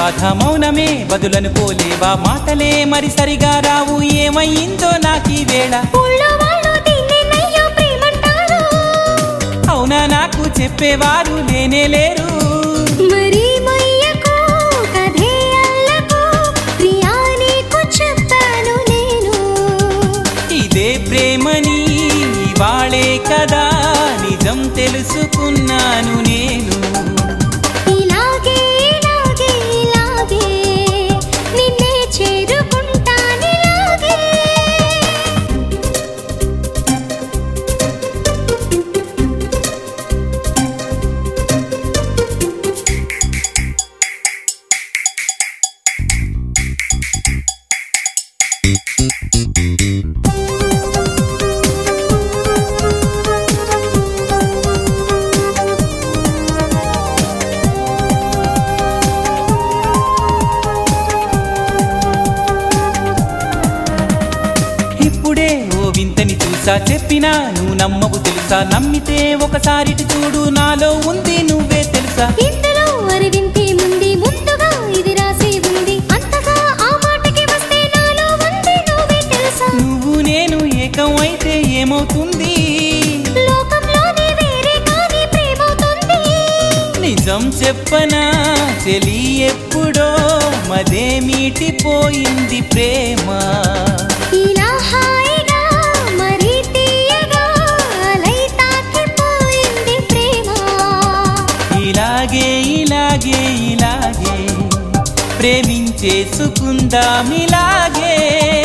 బాధ మౌనమే బదులను పోలేవా మాటలే మరి సరిగా రావు ఏమయ్యిందో నాకీ వేళ ఊళ్ళో వాళ్ళు దీన్నేనయ్యో ప్రేమంటారు అవునా నాకు చెప్పేవారు లేనే లేరు మరి మొయ్యకు కథే అల్లకు ప్రియా నీకు చెప్పాను నేను ఇదే ప్రేమని ఇవాళే కదా నిజం తెలుసుకున్నాను నేను ఇలాగే ఇలాగే ఇలాగే నిన్నే చేరుకుంటానిలాగే ఇప్పుడే ఓ వింతని చూసా చెప్పినా నువ్వు నమ్మవు తెలుసా నమ్మితే ఒకసారిటి చూడు నాలో ఉంది నువ్వే తెలుసా ఇందులో అరవింతే ముందు ముందుగా ఇది రాసి ఉంది అంతగా ఆ మాటకి వస్తే నాలో ఉంది నువ్వే తెలుసా నువ్వు నేను ఏకం అయితే ఏమవుతుంది లోకంలోనే వేరే కానీ ప్రేమవుతుంది నిజం చెప్పనా చెలి ఎప్పుడో మదే మీటిపోయింది ప్రేమ ఇలా హాయిగా మరీ తీయగా అలై తాకిపోయింది ప్రేమ ఇలాగే ఇలాగే ఇలాగే ప్రేమించేసుకుందాం ఇలాగే